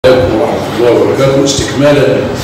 ورحمة الله وبركاته استكمالا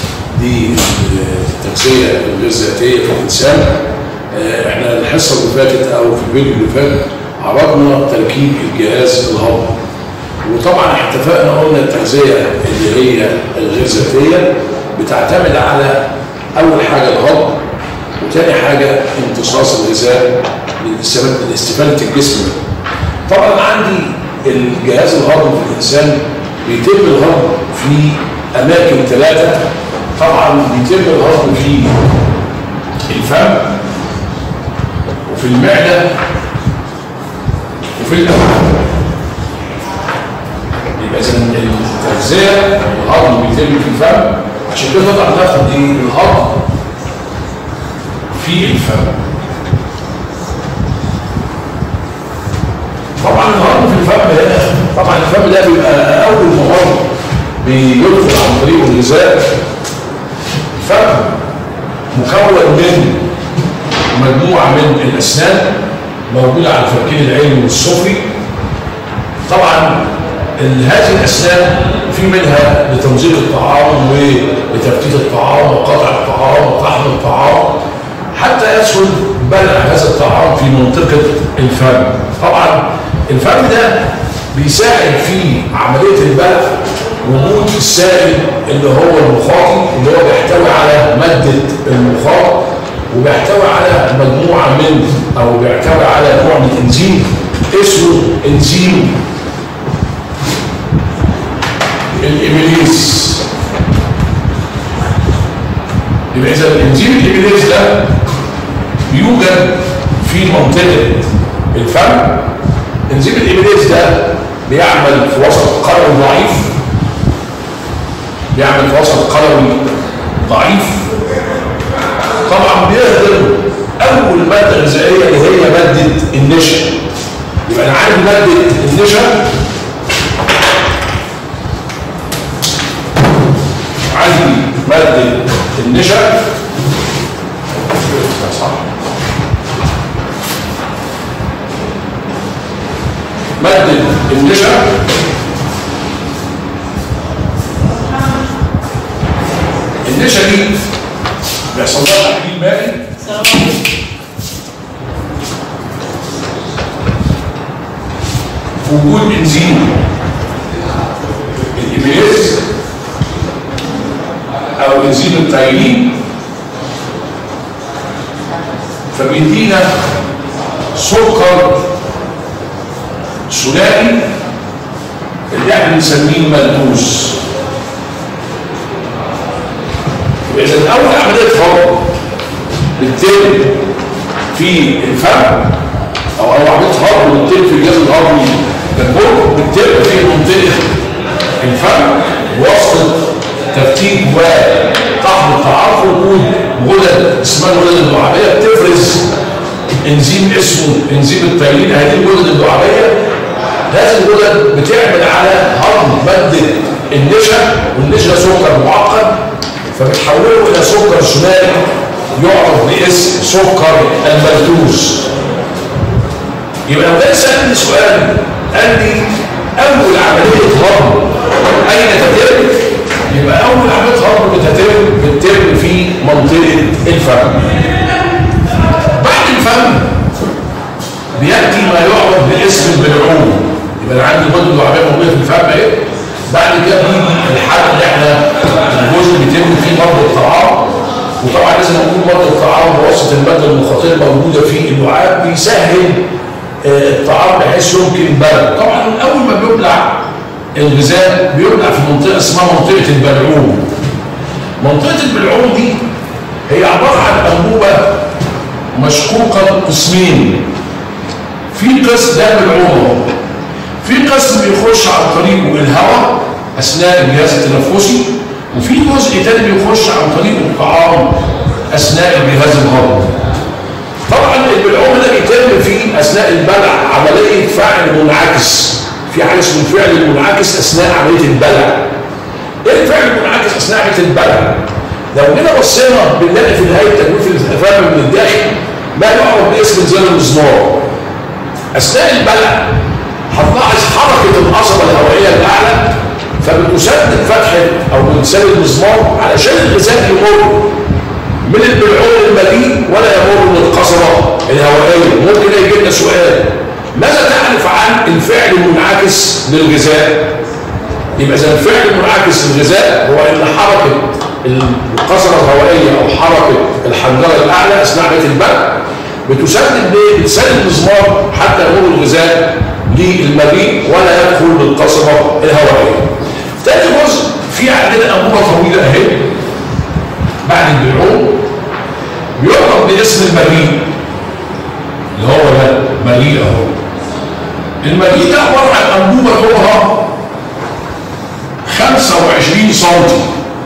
للتغذية الغير ذاتية في الإنسان آه، احنا الحصة اللي فاتت أو في الفيديو اللي فات عرضنا تركيب الجهاز الهضمي وطبعا اتفقنا قلنا التغذية اللي هي الغير ذاتية بتعتمد على أول حاجة الهضم وتاني حاجة امتصاص الغذاء لاستفادة لاستفادة الجسم طبعا عندي الجهاز الهضمي في الإنسان بيتم الهضم في أماكن ثلاثة طبعا بيتم الهضم في الفم وفي المعدة وفي الأمعاء يبقى إذا التغذية الهضم بيتم في الفم عشان كده نقدر ناخد ايه الهضم في الفم طبعا الهضم في الفم هنا طبعا الفم ده بيبقى اول مهضم بيدخل عن طريق الغذاء الفم مكون من مجموعه من الاسنان موجوده على الفكين العلوي والسفلي طبعا هذه الاسنان في منها لتمزيق الطعام ولتفتيت الطعام وقطع الطعام وطحن الطعام حتى يسهل بلع هذا الطعام في منطقه الفم طبعا الفم ده بيساعد في عمليه البلع وجود السائل اللي هو المخاطي اللي هو بيحتوي على ماده المخاط وبيحتوي على مجموعه من او بيحتوي على نوع من الانزيم اسمه انزيم الإبليس يبقى إذا الإنزيم الإبليس ده يوجد في منطقة الفم إنزيم الإبليس ده بيعمل في وسط قلوي ضعيف بيعمل في وسط قلوي ضعيف طبعا بيهدم أول مادة غذائية اللي هي مادة النشا يبقى أنا عارف مادة النشا عندي مادة النشا مادة النشا النشا دي بيحصل لها تحليل مائي وجود انزيم الإبليس او انزيم التايلين فبيدينا سكر ثنائي اللي احنا بنسميه ملموس اذا اول عمليه هضم بتتم في الفم او اول عمليه هضم بتتم في الجهاز الهضمي كالبرج بتتم في منطقه الفم بواسطه تفتيت وطحن الطعام في وجود غدد اسمها الغدد اللعابيه بتفرز انزيم اسمه انزيم التايلين هذه الغدد اللعابيه هذه الغدد بتعمل على هضم ماده النشا والنشا سكر معقد فبتحوله الى سكر ثنائي يعرف باسم سكر الملتوس يبقى لو ده سالني سؤال قال لي اول عمليه هضم اين تتم يبقى اول عمليه هضم بتتم بتتم في منطقه الفم بعد الفم بياتي ما يعرف باسم البلعوم يبقى انا عندي غده لعابيه موجوده في الفم اهي بعد كده بيجي الحد اللي احنا الجزء اللي بيتم فيه برضه الطعام وطبعا لازم نقول برضه الطعام بواسطه الماده المخاطره موجوده في اللعاب بيسهل آه الطعام بحيث يمكن بلع طبعا اول ما بيبلع الغذاء بيبلع في منطقه اسمها منطقه البلعوم منطقه البلعوم دي هي عباره عن انبوبه مشقوقه قسمين في قسم ده بلعوم في قسم بيخش عن طريقه الهواء اثناء الجهاز التنفسي وفي جزء تاني بيخش عن طريق الطعام اثناء الجهاز الهضمي طبعا البلعوم ده بيتم فيه اثناء البلع عمليه فعل منعكس في حاجه اسمه الفعل المنعكس اثناء عمليه البلع ايه الفعل المنعكس اثناء عمليه البلع لو جينا بصينا بنلاقي في نهايه تجويف الفم من الداخل ما يعرف باسم زي المزمار اثناء البلع هتلاحظ حركه العصبه الهوائيه الاعلى فبتسدد فتحه او بتسدد المسمار علشان الغذاء يمر من البلعوم المليء ولا يمر من القصبه الهوائيه ممكن يجي لنا سؤال ماذا تعرف عن الفعل المنعكس للغذاء يبقى اذا الفعل المنعكس للغذاء هو ان حركه القصبه الهوائيه او حركه الحنجره الاعلى اثناء عمليه البلع بتسدد ليه؟ بتسدد المسمار حتى يمر الغذاء للمريء ولا يدخل بالقصبه الهوائيه. ثاني جزء في عندنا انبوبه طويله اهي بعد البلعوم يعرف باسم المريء اللي هو ده مريء اهو. المريء ده عباره عن انبوبه طولها 25 سم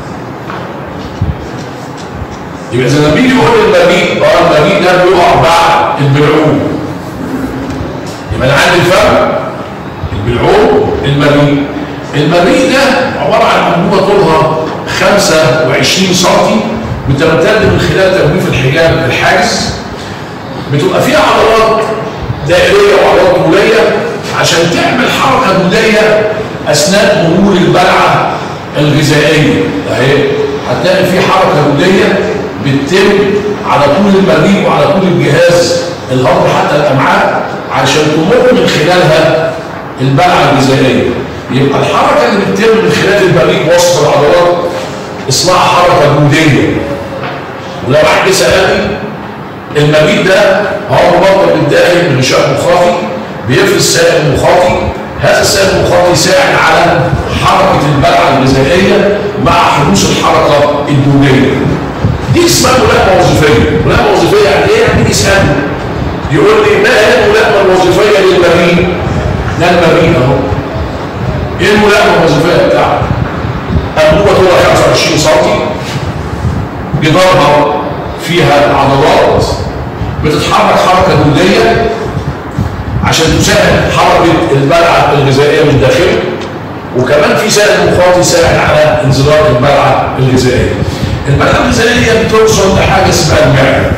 يبقى اذا لما يجي يقول المريء اه المريء ده بيقع بعد البلعوم يبقى انا عندي الفرق البلعوم المريء المريء ده عباره عن انبوبه طولها 25 سم بتمتد من خلال تجويف الحجاب الحاجز بتبقى فيها عضلات دائريه وعضلات طوليه عشان تعمل حركه دوديه اثناء مرور البلعه الغذائيه اهي هتلاقي في حركه دوديه بتتم على طول المريء وعلى طول الجهاز الهضم حتى الامعاء عشان تمر من خلالها البلعه الغذائيه يبقى الحركه اللي بتتم من خلال المريء وسط العضلات اسمها حركه دوديه ولو واحد سالني المريء ده هو مربط بالداخل من غشاء مخاطي بيفرز سائل مخاطي هذا السائل المخاطي يساعد على حركه البلعه الغذائيه مع حدوث الحركه الدوديه دي اسمها ملائمه وظيفيه ملائمه وظيفيه يعني ايه يعني يسالني يقول لي ما هي الملائمه الوظيفيه للمريء ده المريء اهو ايه الملائمه الوظيفيه بتاعته انبوبه طولها 25 سم جدارها فيها عضلات بتتحرك حركه دوديه عشان تساعد حركه البلعه الغذائيه من داخله وكمان في سائل مخاطي يساعد على انزلاق البلعه الغذائيه البلعه الغذائيه بتوصل لحاجه اسمها المعده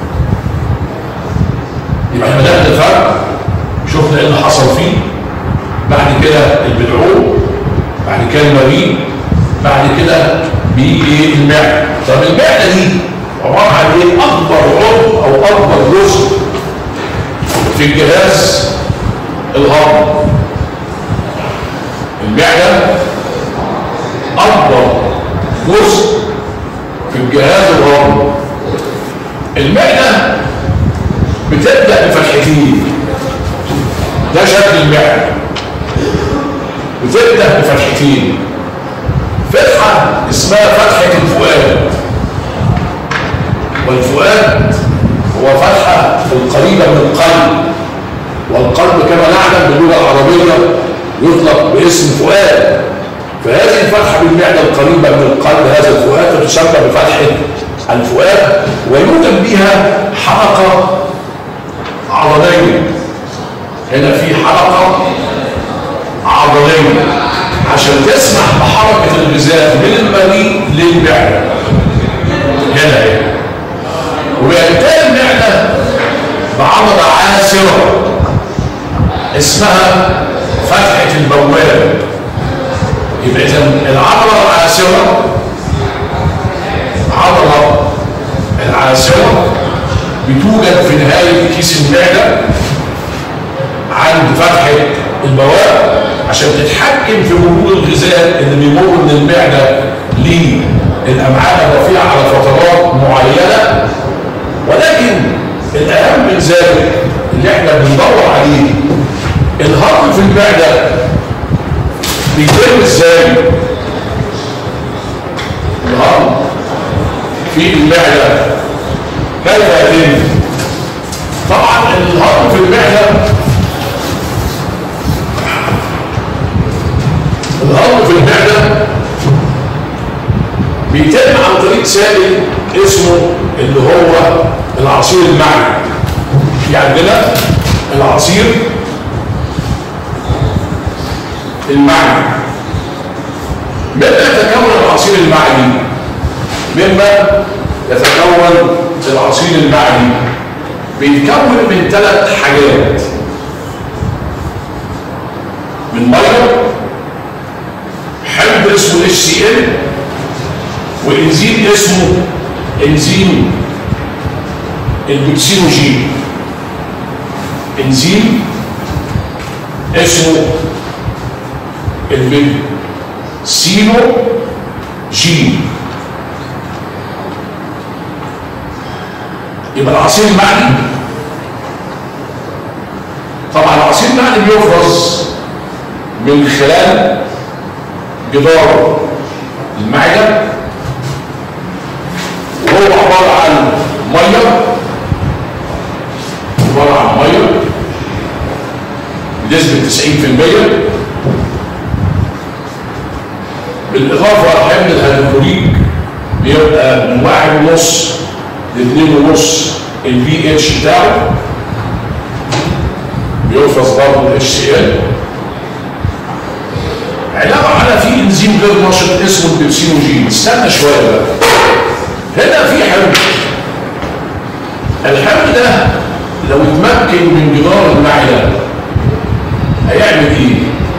يبقى احنا بدانا الفرق شفنا ايه اللي حصل فيه بعد كده البلعوم بعد كده المريء بعد كده بيجي المعده طب المعده دي عباره عن ايه اكبر عضو او اكبر جزء في الجهاز الهضمي المعده اكبر جزء في الجهاز الهضمي المعده بتبدا بفتحتين ده شكل المعده بتبدا بفتحتين فتحه اسمها فتحه الفؤاد والفؤاد هو فتحه القريبه من القلب والقلب كما نعلم باللغه العربيه يطلق باسم فؤاد فهذه الفتحه بالمعده القريبه من القلب هذا الفؤاد تسمى بفتحه الفؤاد ويوجد بها حلقه عضليه هنا في حلقه عضليه عشان تسمح بحركه الغذاء من المريء للمعده هنا هنا وبينتهي المعده بعضله عاسره اسمها فتحه البوابه يبقى اذا العضله العاسره عضله العاسره بتوجد في نهايه كيس المعده عند فتحه البوابه عشان تتحكم في مرور الغذاء اللي بيمر من المعده للامعاء الرفيعه على فترات معينه ولكن الاهم من ذلك اللي احنا بندور عليه الهضم في المعده بيتم ازاي؟ الهضم في المعده كيف يتم؟ طبعا الهضم في المعده الهضم في المعده بيتم عن طريق سائل اسمه اللي هو العصير المعدي في عندنا العصير المعدي مما يتكون العصير المعدي مما يتكون العصير المعدي بيتكون من ثلاث حاجات من ميه اسمه اتش سي ال وانزيم اسمه انزيم البكسينوجين انزيم اسمه البكسينوجين يبقى العصير المعدي طبعا العصير المعدي بيفرز من خلال جدار المعدة وهو عبارة عن مية عبارة عن مية بنسبة 90% بالإضافة حمل الهيدروكلوريك بيبقى من واحد ونص لاثنين ونص البي اتش بتاعه بيفرز برضه الاتش سي ال علاوه على في انزيم غير نشط اسمه البيبسينوجين استنى شويه بقى هنا في حمل الحمل ده لو اتمكن من جدار المعده هيعمل ايه؟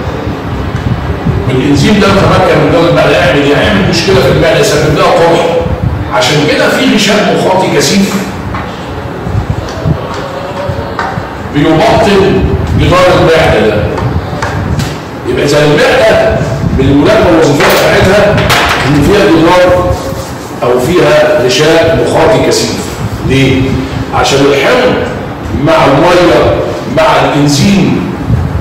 الانزيم ده تمكن من جدار المعده هيعمل ايه؟ هيعمل مشكله في المعده يسبب لها طرح عشان كده في غشاء مخاطي كثيف بيبطل جدار المعده ده يبقى زي المعده من الملاكمه الوظيفيه بتاعتها ان فيها جدار او فيها غشاء مخاطي كثيف ليه؟ عشان الحمض مع الميه مع الانزيم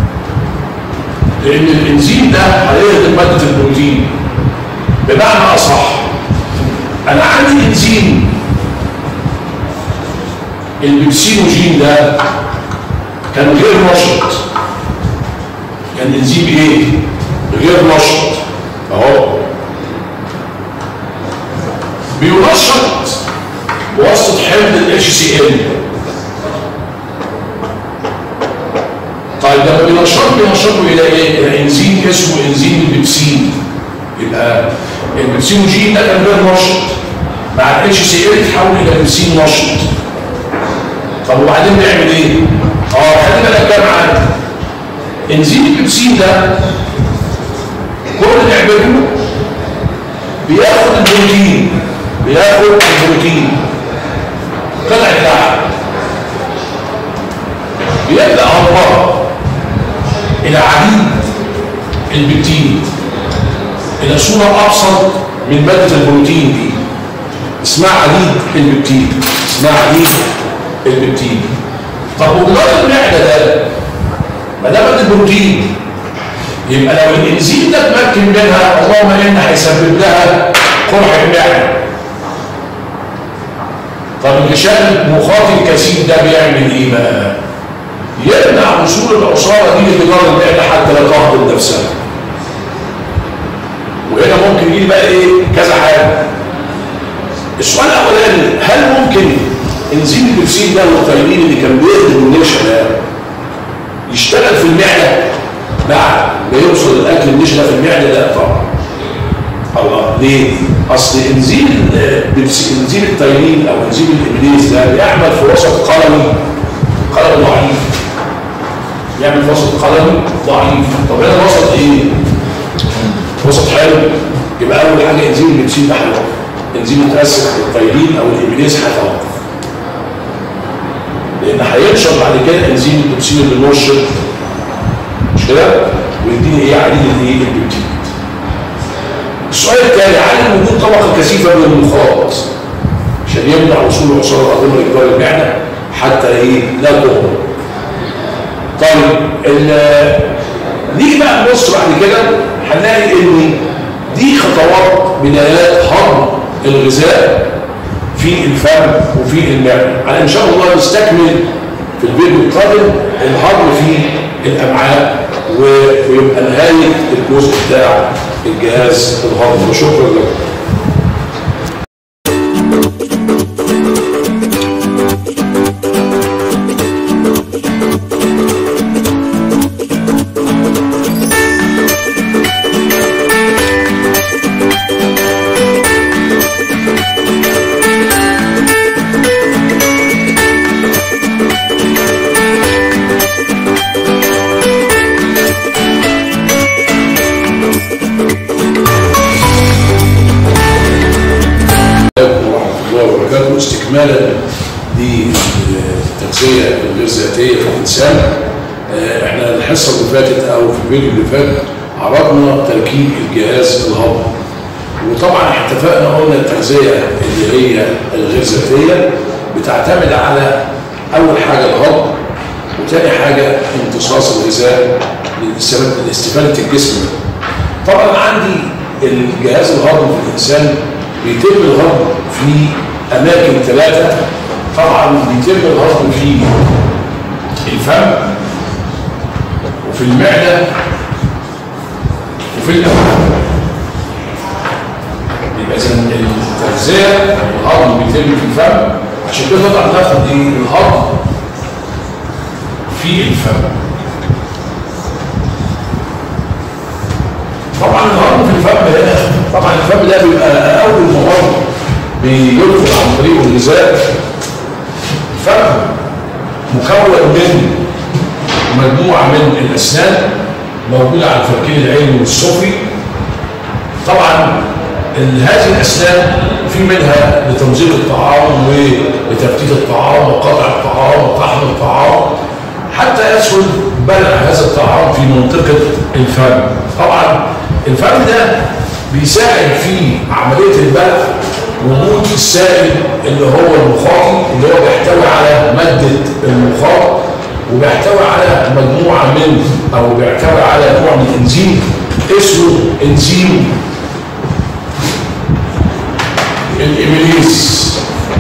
لان الانزيم ده هيهضم ماده البروتين بمعنى اصح انا عندي انزيم البيبسينوجين ده كان غير نشط كان انزيم ايه غير نشط اهو بينشط بواسطه حمض الاتش سي ال طيب لما بينشط بينشطه الى ايه الى انزيم اسمه انزيم البيبسين يبقى البيبسينوجين ده كان غير نشط مع الاتش سي ال يتحول الى بيبسين نشط طب وبعدين بيعمل ايه اه خلي بالك بقى معانا انزيم البيبسين ده كل اللي يعمله بياخد البروتين بياخد البروتين طلع اللعب بيبدا هربان الى عديد البكتين الى صوره ابسط من ماده البروتين دي اسمها عديد البكتين اسمها عديد البكتين طب وجدار المعده ده ما دام البروتين يبقى لو الانزيم ده اتمكن منها اللهم ان هيسبب لها قرح المعده طب الغشاء المخاطي الكثيف ده بيعمل ايه بقى؟ يمنع وصول العصاره دي لجدار المعده حتى لا تهضم نفسها وهنا ممكن يجي بقى ايه كذا حاجه السؤال الاولاني هل ممكن انزيم البيبسين ده والطيبين اللي كان بيهدم النشا ده يشتغل في المعده بعد ما يوصل الاكل النشا ده في المعده لا طبعا الله ليه؟ اصل انزيم انزيم التيرين او انزيم الابليس ده بيعمل في وسط قلمي قلم ضعيف يعمل في وسط قلمي ضعيف طب هنا الوسط ايه؟ وسط حلو يبقى اول حاجه انزيم البيبسين ده هيوقف انزيم متاسف التيرين او الابليس هيتوقف لان هينشر بعد كده انزيم البيبسين اللي نشر مش كده؟ ويديني ايه عديد الايه؟ البيبتين السؤال الثاني هل وجود طبقه كثيفه من المخاط عشان يمنع وصول العصاره العظيمه لجدار المعده حتى ايه لا تهضم طيب نيجي بقى نبص بعد كده هنلاقي ان دي خطوات بدايات هضم الغذاء في الفم وفي المعده على ان شاء الله نستكمل في الفيديو القادم الهضم في الامعاء ويبقى نهايه الجزء بتاع الجهاز الهضمي وشكرا لكم حضراتكم استكمالا للتغذيه الغير ذاتيه في الانسان آه، احنا الحصه اللي فاتت او في الفيديو اللي فات عرضنا تركيب الجهاز الهضمي وطبعا اتفقنا قلنا التغذيه اللي هي الغير ذاتيه بتعتمد على اول حاجه الهضم وتاني حاجه امتصاص الغذاء لاستفاده لاستفادة الجسم طبعا عندي الجهاز الهضمي في الانسان بيتم الهضم في اماكن ثلاثه طبعا بيتم الهضم في الفم وفي المعده وفي الامعاء يبقى اذا التغذيه الهضم بيتم في الفم عشان كده نقدر ناخد ايه الهضم في الفم طبعا الهضم في الفم هنا طبعا الفم ده بيبقى اول مهضم بيدخل عن طريق الغذاء الفم مكون من مجموعه من الاسنان موجوده على الفركين العلوي والسفلي طبعا هذه الاسنان في منها لتمزيق الطعام ولتفتيت الطعام وقطع الطعام وطحن الطعام حتى يسهل بلع هذا الطعام في منطقه الفم طبعا الفم ده بيساعد في عمليه البلع وجود السائل اللي هو المخاطي اللي هو بيحتوي على ماده المخاط وبيحتوي على مجموعه من او بيحتوي على نوع من الانزيم اسمه انزيم الإبليس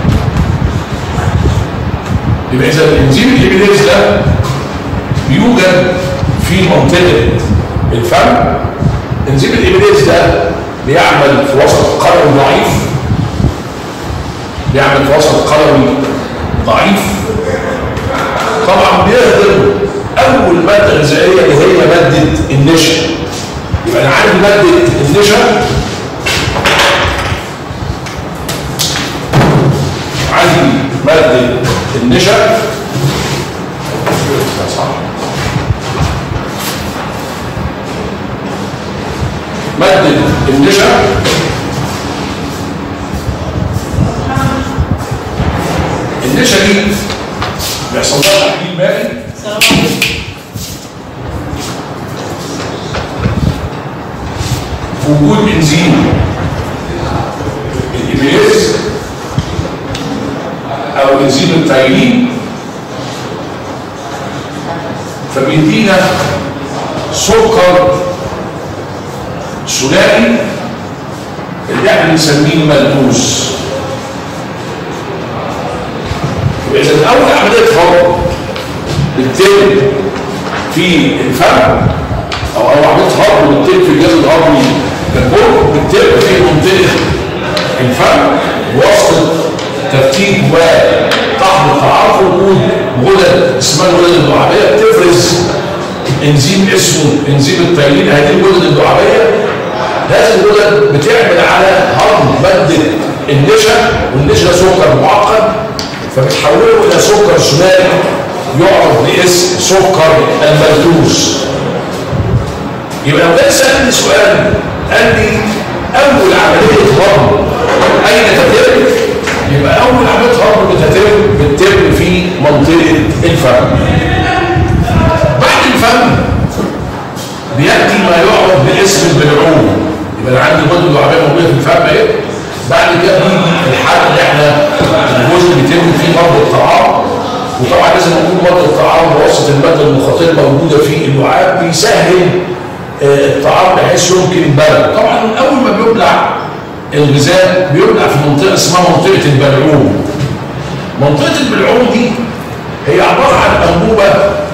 يبقى إذا الإنزيم الإبليس ده بيوجد في منطقة الفم إنزيم الإبليس ده بيعمل في وسط قلوي ضعيف بيعمل في وسط قلوي ضعيف طبعا بيهضم أول مادة غذائية اللي هي مادة النشا يبقى أنا عندي مادة النشا عندي مادة النشا مادة النشا النشا دي بيحصل لها تحليل مائي وجود انزيم الإبليس او انزيم التايلين فبيدينا سكر ثنائي اللي احنا بنسميه ملموس اذا اول عمليه هضم بتتم في الفم او اول عمليه هضم بتتم في الجهاز الهضمي كالبول بتتم في منطقه الفم وسط تفتيت وطحن الطعام في وجود غدد اسمها الغدد الدعابيه بتفرز انزيم اسمه انزيم التايلين هذه الغدد الدعابيه هذه الغدد بتعمل على هضم ماده النشا والنشا سكر معقد فبتحوله الى سكر ثنائي يعرف باسم سكر الملتوس يبقى لو ده سالني سؤال قال لي اول عمليه هضم اين تتم يبقى اول عمليه هضم بتتم بتتم في منطقه الفم بعد الفم بياتي ما يعرف باسم البلعوم يبقى انا عندي غده لعابيه موجوده في الفم اهي بعد كده بيجي الحاجه اللي احنا الجزء اللي بيتم فيه مضغ الطعام وطبعا لازم يكون مضغ الطعام بواسطه الماده المخاطره موجوده في اللعاب بيسهل آه الطعام بحيث يمكن البلع طبعا اول ما بيبلع الغذاء بيبلع في منطقه اسمها منطقه البلعوم منطقه البلعوم دي هي عباره عن انبوبه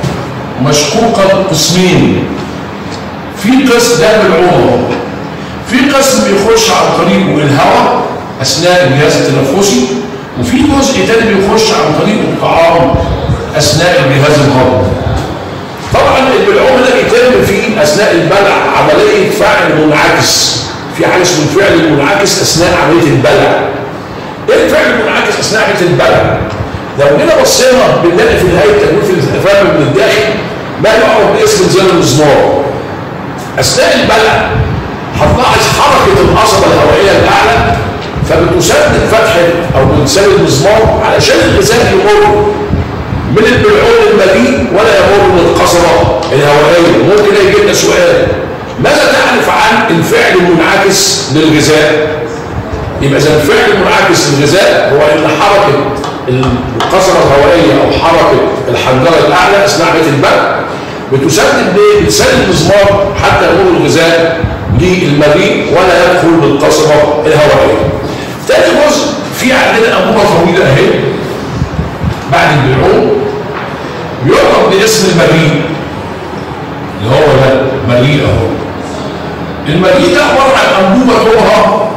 مشقوقه قسمين في قسم ده البلعوم في قسم بيخش عن طريقه الهواء اثناء الجهاز التنفسي وفي جزء تاني بيخش عن طريق الطعام اثناء الجهاز الهضمي طبعا البلعوم ده بيتم فيه اثناء البلع عمليه فعل منعكس في حاجه اسمه الفعل المنعكس اثناء عمليه البلع ايه الفعل المنعكس اثناء عمليه البلع لو جينا بصينا بنلاقي في نهايه تجويف الفم من الداخل ما يعرف باسم زر المزمار اثناء البلع هتلاحظ حركه القصبه الهوائيه الاعلى فبتسدد فتحه او لسان المزمار علشان الغذاء يمر من البلعوم المليء ولا يمر من القصرة الهوائية ممكن يجي لنا سؤال ماذا تعرف عن الفعل المنعكس للغذاء يبقى اذا الفعل المنعكس للغذاء هو ان حركه القصره الهوائيه او حركه الحنجره الاعلى اثناء عمليه البلع بتسبب بلسان المزمار حتى يمر الغذاء للمريء ولا يدخل بالقصره الهوائيه. ثاني جزء في عندنا انبوبه طويله اهي بعد البلعوم يعرف باسم المريء اللي هو ده مريء اهو المريء ده عباره عن انبوبه طولها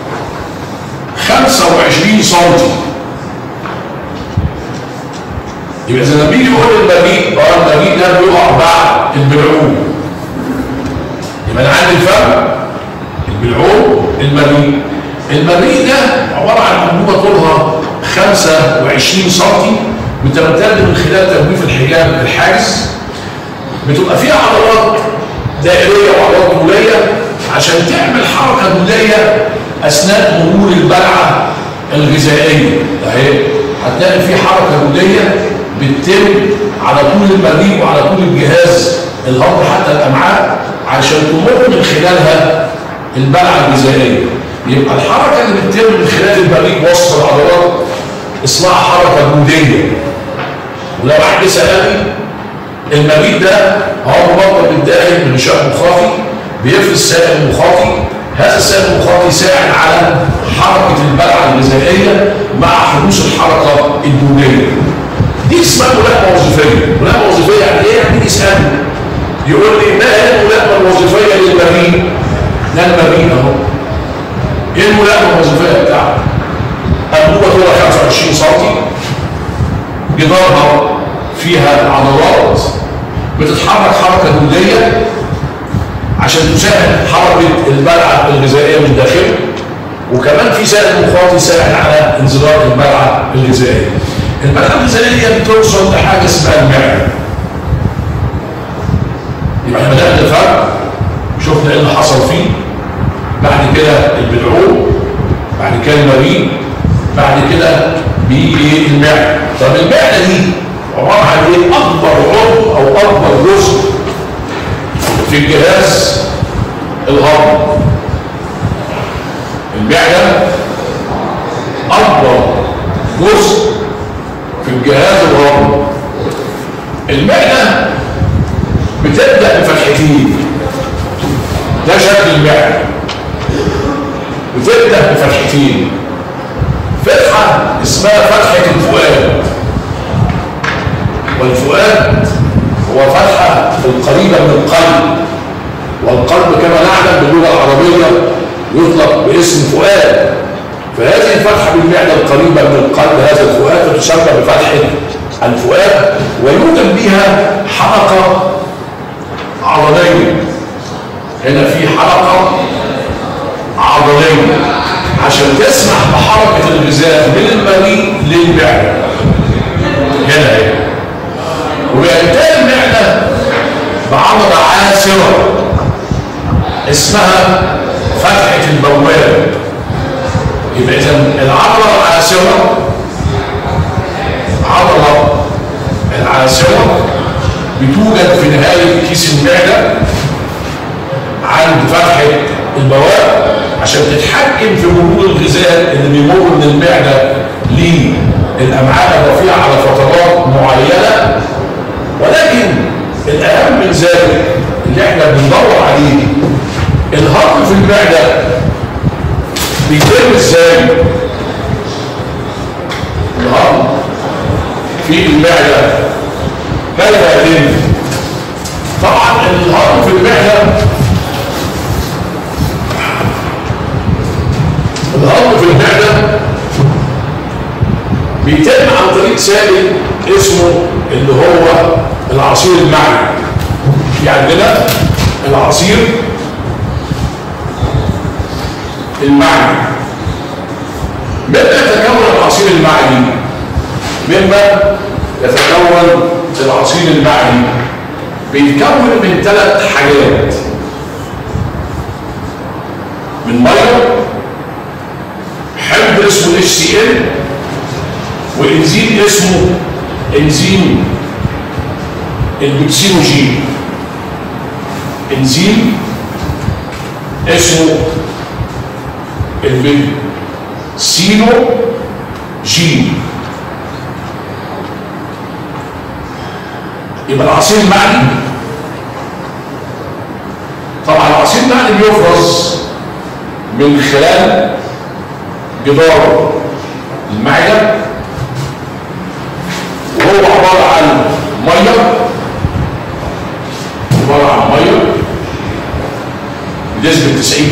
25 سم يبقى اذا لما بيجي يقول المريء اه المريء ده بيقع بعد البلعوم يبقى انا عندي الفم البلعوم المريء المريء ده عباره عن انبوبه طولها 25 سم بتمتد من خلال تجويف الحجاب الحاجز بتبقى فيها عضلات دائريه وعضلات طوليه عشان تعمل حركه دوليه اثناء مرور البلعه الغذائيه اهي هتلاقي في حركه دوليه بتتم على طول المريء وعلى طول الجهاز الهضمي حتى الامعاء عشان تمر من خلالها البلعه الغذائيه يبقى الحركه اللي بتتم من خلال المريء وسط العضلات اسمها حركه دوديه ولو حد سالني المريء ده هو مربط بالداخل من غشاء مخاطي بيفرز سائل مخاطي هذا السائل المخاطي يساعد على حركه البلعه الغذائيه مع حدوث الحركه الدوديه دي اسمها ملائمه وظيفيه ملائمه وظيفيه يعني ايه يعني يسالني يقول لي ما هي الملائمه الوظيفيه للمريء ده المريء اهو ايه الملائمه الوظيفيه بتاعته انبوبه طولها 25 سم جدارها فيها عضلات بتتحرك حركه دوديه عشان تساعد حركه البلعه الغذائيه من داخله وكمان في سائل مخاطي يساعد على انزلاق البلعه الغذائيه البلعه الغذائيه بتوصل لحاجه اسمها المعده يبقى احنا بدانا الفرق شفنا ايه اللي حصل فيه بعد كده البلعوم بعد كده المريء بعد كده بيجي المعده طب المعده دي عباره عن ايه اكبر عضو او اكبر جزء في الجهاز الهضمي المعده اكبر جزء في الجهاز الهضمي المعده بتبدا بفتحتين ده شكل المعده بتبدا بفتحتين فتحه اسمها فتحه الفؤاد والفؤاد هو فتحه القريبه من القلب والقلب كما نعلم باللغه العربيه يطلق باسم فؤاد فهذه الفتحه بالمعده القريبه من القلب هذا الفؤاد تسمى بفتحه الفؤاد ويوجد بها حلقه عضليه هنا في حلقه عضليه عشان تسمح بحركه الغذاء من المريء للمعده هنا هنا وينتهي المعده بعضله عاسره اسمها فتحه البواب يبقى اذا العضله العاسره عضله العاسره بتوجد في نهايه كيس المعده عند فتحه البواب عشان تتحكم في مرور الغذاء اللي بيمر من المعده للامعاء الرفيعه على فترات معينه ولكن الاهم من ذلك اللي احنا بندور عليه الهضم في المعده بيتم ازاي؟ الهضم في المعده كيف يتم؟ طبعا الهضم في المعده الهضم في المعده بيتم عن طريق سائل اسمه اللي هو العصير المعدي في عندنا العصير المعدي مما يتكون العصير المعدي مما يتكون العصير المعدي بيتكون من ثلاث حاجات من ميه حمض اسمه اتش سي ال وانزيم اسمه انزيم البكسينوجين انزيم اسمه البكسينوجين يبقى العصير المعني طبعا العصير المعني بيفرز من خلال جدار المعدة وهو عبارة عن مية عبارة عن مية بنسبة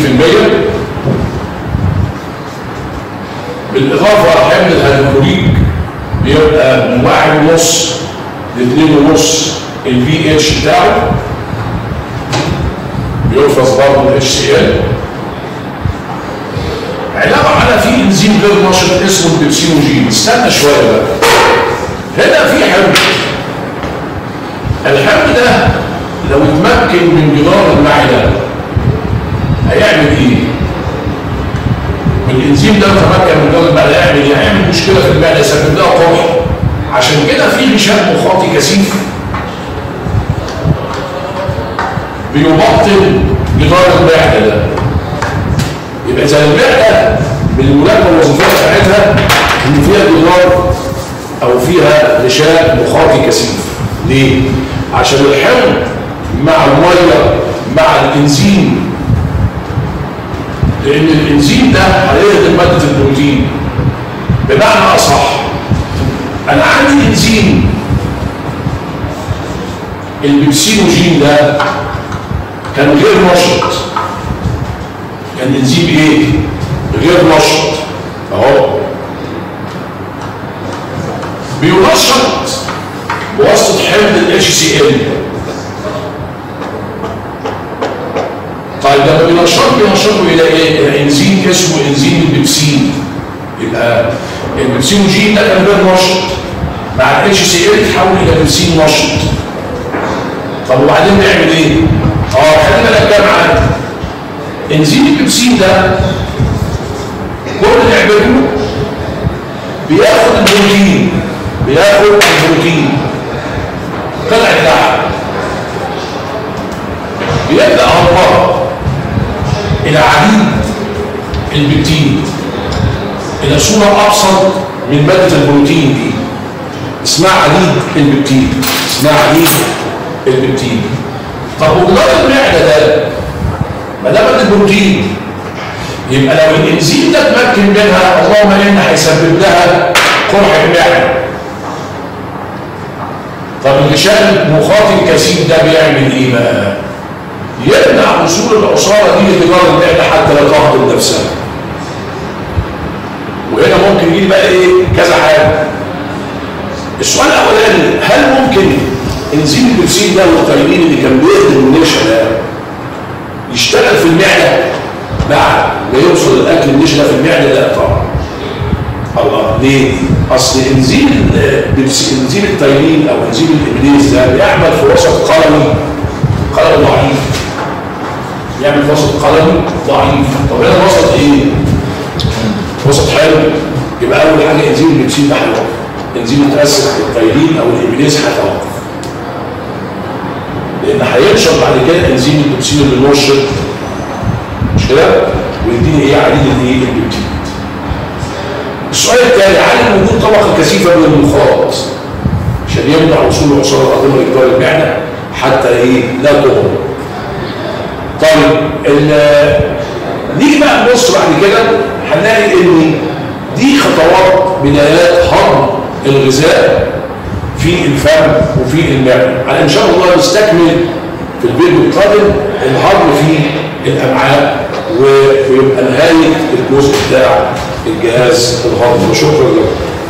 90% بالإضافة حمل الهيدروكلوريك بيبقى من واحد ونص لاثنين ونص البي اتش بتاعه بيفرز برضه الاتش سي ال علاوه على في انزيم غير نشط اسمه البيبسينوجين استنى شويه بقى هنا في حمل الحمل ده لو اتمكن من جدار المعده هيعمل ايه؟ والانزيم ده تمكن من جدار المعده هيعمل ايه؟ هيعمل مشكله في المعده يسبب لها قرح عشان كده في غشاء مخاطي كثيف بيبطل جدار المعده ده يبقى اذا المعده من الملاكمه الوظيفيه بتاعتها ان فيها جدار او فيها غشاء مخاطي كثيف ليه؟ عشان الحمض مع الميه مع الانزيم لان الانزيم ده هيهدم ماده البروتين بمعنى اصح انا عندي انزيم البيبسينوجين ده كان غير نشط كان انزيم ايه غير نشط اهو بينشط بواسطه حمض الاتش سي ال طيب لما بينشط بينشطه الى ايه الى انزيم اسمه انزيم البيبسين يبقى البيبسينوجين ده كان غير نشط مع الاتش سي ال يتحول الى بيبسين نشط طب وبعدين نعمل ايه اه خلي بالك بقى معانا انزيم البيبسين ده كل اللي يعمله بياخد البروتين بياخد البروتين طلع اللحم بيبدا هربان الى عديد البكتين الى صوره ابسط من ماده البروتين دي اسمها عديد البكتين اسمها عديد البكتين طب وجدار المعده ده ما دام البروتين يبقى لو الانزيم ده اتمكن منها اللهم ان هيسبب لها قرح المعده طب الغشاء المخاطي الكثيف ده بيعمل ايه بقى؟ يمنع وصول العصاره دي لجدار المعده حتى لا تهضم نفسها وهنا ممكن يجي بقى ايه كذا حاجه السؤال الاولاني هل ممكن انزيم البيبسين ده والقيلين اللي كان بيهدم النشا ده يشتغل في المعده بعد ما يوصل الاكل النشا ده في المعده لا طبعا الله ليه اصل انزيم انزيم التايلين او انزيم الابليس ده بيعمل في وسط قلمي قلمي ضعيف يعمل في وسط قلمي ضعيف طب هنا وسط ايه وسط حلو يبقى اول حاجه انزيم البيبسين ده هيوقف انزيم متاسف التايلين او الابليس هيتوقف لان هينشط بعد كده انزيم البيبسين اللي نشط مش كده ويديني ايه عديد الايه البيبتين السؤال الثاني هل وجود طبقه كثيفه من المخاط عشان يمنع وصول العصاره العظيمه لجدار المعده حتى ايه لا تهرب طيب نيجي بقى نبص بعد كده هنلاقي ان دي خطوات بدايات هضم الغذاء في الفم وفي المعده على ان شاء الله نستكمل في الفيديو القادم الهضم في الامعاء ويبقى نهايه الجزء بتاع الجهاز الهضمي وشكرا لكم